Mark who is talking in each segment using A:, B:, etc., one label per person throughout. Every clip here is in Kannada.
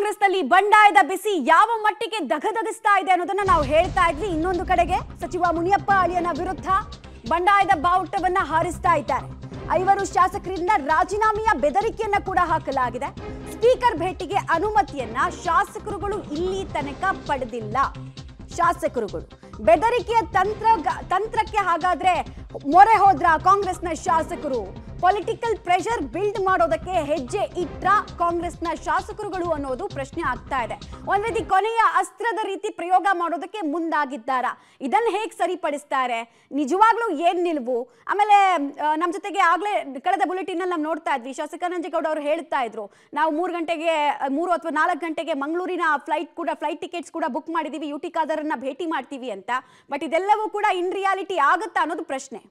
A: ಕಾಂಗ್ರೆಸ್ನಲ್ಲಿ ಬಂಡಾಯದ ಬಿಸಿ ಯಾವ ಮಟ್ಟಿಗೆ ದಗದಗಿಸ್ತಾ ಇದೆ ಅನ್ನೋದನ್ನ ನಾವು ಹೇಳ್ತಾ ಇದ್ವಿ ಇನ್ನೊಂದು ಕಡೆಗೆ ಸಚಿವ ಮುನಿಯಪ್ಪ ಅಳಿಯನ ವಿರುದ್ಧ ಬಂಡಾಯದ ಬಾವುಟವನ್ನ ಹಾರಿಸ್ತಾ ಇದ್ದಾರೆ ಐವರು ಶಾಸಕರಿಂದ ರಾಜೀನಾಮೆಯ ಬೆದರಿಕೆಯನ್ನ ಕೂಡ ಹಾಕಲಾಗಿದೆ ಸ್ಪೀಕರ್ ಭೇಟಿಗೆ ಅನುಮತಿಯನ್ನ ಶಾಸಕರುಗಳು ಇಲ್ಲಿ ತನಕ ಪಡೆದಿಲ್ಲ ಶಾಸಕರುಗಳು ಬೆದರಿಕೆಯ ತಂತ್ರ ತಂತ್ರಕ್ಕೆ ಹಾಗಾದ್ರೆ ಮೊರೆ ಹೋದ್ರ ಕಾಂಗ್ರೆಸ್ನ ಶಾಸಕರು ಪೊಲಿಟಿಕಲ್ ಪ್ರೆಷರ್ ಬಿಲ್ಡ್ ಮಾಡೋದಕ್ಕೆ ಹೆಜ್ಜೆ ಇಟ್ರ ಕಾಂಗ್ರೆಸ್ನ ಶಾಸಕರುಗಳು ಅನ್ನೋದು ಪ್ರಶ್ನೆ ಆಗ್ತಾ ಇದೆ ಒಂದ್ ರೀತಿ ಕೊನೆಯ ಅಸ್ತ್ರದ ರೀತಿ ಪ್ರಯೋಗ ಮಾಡೋದಕ್ಕೆ ಮುಂದಾಗಿದ್ದಾರ ಇದನ್ನ ಹೇಗೆ ಸರಿಪಡಿಸ್ತಾರೆ ನಿಜವಾಗ್ಲೂ ಏನ್ ನಿಲುವು ಆಮೇಲೆ ಆ, ನಮ್ ಜೊತೆಗೆ ಆಗ್ಲೇ ಕಳೆದ ಬುಲೆಟಿನ್ ಅಲ್ಲಿ ನಾವು ನೋಡ್ತಾ ಇದ್ವಿ ಶಾಸಕ ನಂಜೇಗೌಡ ಅವರು ಹೇಳ್ತಾ ಇದ್ರು ನಾವು ಮೂರು ಗಂಟೆಗೆ ಆ, ಮೂರು ಅಥವಾ ನಾಲ್ಕು ಗಂಟೆಗೆ ಮಂಗಳೂರಿನ ಫ್ಲೈಟ್ ಕೂಡ ಫ್ಲೈಟ್ ಟಿಕೆಟ್ಸ್ ಕೂಡ ಬುಕ್ ಮಾಡಿದೀವಿ ಯು ಟಿ ಖಾದರನ್ನ ಭೇಟಿ ಮಾಡ್ತೀವಿ ಅಂತ ಬಟ್ ಇದೆಲ್ಲವೂ ಕೂಡ ಇನ್ ರಿಯಾಲಿಟಿ ಆಗುತ್ತಾ ಅನ್ನೋದು ಪ್ರಶ್ನೆ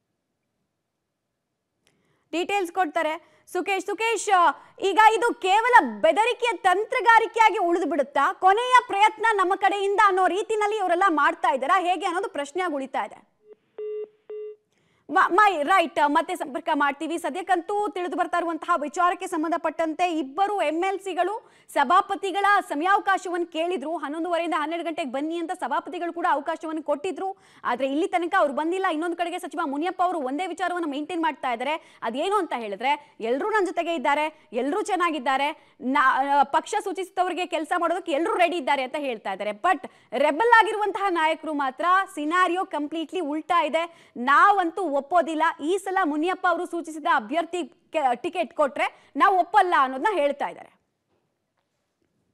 A: ಡೀಟೇಲ್ಸ್ ಕೊಡ್ತಾರೆ ಸುಕೇಶ್ ಸುಕೇಶ್ ಆ, ಈಗ ಇದು ಕೇವಲ ಬೆದರಿಕೆಯ ತಂತ್ರಗಾರಿಕೆಯಾಗಿ ಉಳಿದು ಬಿಡುತ್ತಾ ಕೊನೆಯ ಪ್ರಯತ್ನ ನಮ್ಮ ಕಡೆಯಿಂದ ಅನ್ನೋ ರೀತಿನಲ್ಲಿ ಇವರೆಲ್ಲ ಮಾಡ್ತಾ ಇದ್ದಾರಾ ಹೇಗೆ ಅನ್ನೋದು ಪ್ರಶ್ನೆಯಾಗಿ ಉಳಿತಾ ಇದೆ ಮ- ಮೈ ರೈಟ್ ಮತ್ತೆ ಸಂಪರ್ಕ ಮಾಡ್ತೀವಿ ಸದ್ಯಕ್ಕಂತೂ ತಿಳಿದು ಬರ್ತಾ ಇರುವಂತಹ ವಿಚಾರಕ್ಕೆ ಸಂಬಂಧಪಟ್ಟಂತೆ ಇಬ್ಬರು ಎಂ ಎಲ್ ಸಿಗಳು ಸಭಾಪತಿಗಳ ಸಮಯಾವಕಾಶವನ್ನು ಕೇಳಿದ್ರು ಹನ್ನೊಂದುವರೆಯಿಂದ ಹನ್ನೆರಡು ಗಂಟೆಗೆ ಬನ್ನಿ ಅಂತ ಸಭಾಪತಿಗಳು ಕೂಡ ಅವಕಾಶವನ್ನು ಕೊಟ್ಟಿದ್ರು ಆದ್ರೆ ಇಲ್ಲಿ ತನಕ ಅವ್ರು ಬಂದಿಲ್ಲ ಇನ್ನೊಂದು ಕಡೆಗೆ ಸಚಿವ ಮುನಿಯಪ್ಪ ಅವರು ಒಂದೇ ವಿಚಾರವನ್ನು ಮೇಂಟೈನ್ ಮಾಡ್ತಾ ಇದ್ದಾರೆ ಅದೇನು ಅಂತ ಹೇಳಿದ್ರೆ ಎಲ್ಲರೂ ನನ್ನ ಜೊತೆಗೆ ಇದ್ದಾರೆ ಎಲ್ಲರೂ ಚೆನ್ನಾಗಿದ್ದಾರೆ ನಾ ಆ, ಪಕ್ಷ ಸೂಚಿಸಿದವರಿಗೆ ಕೆಲಸ ಮಾಡೋದಕ್ಕೆ ಎಲ್ಲರೂ ರೆಡಿ ಇದ್ದಾರೆ ಅಂತ ಹೇಳ್ತಾ ಇದ್ದಾರೆ ಬಟ್ ರೆಬಲ್ ಆಗಿರುವಂತಹ ನಾಯಕರು ಮಾತ್ರ ಸಿನಾರಿಯೋ ಕಂಪ್ಲೀಟ್ಲಿ ಉಲ್ಟಾ ಇದೆ ನಾವಂತೂ ಒಪ್ಪೋದಿಲ್ಲ ಈ ಸಲ ಮುನಿಯಪ್ಪ ಅವರು ಸೂಚಿಸಿದ ಅಭ್ಯರ್ಥಿ ಟಿಕೆಟ್ ಕೊಟ್ರೆ ನಾವು ಒಪ್ಪಲ್ಲ ಅನ್ನೋದನ್ನ ಹೇಳ್ತಾ ಇದ್ದಾರೆ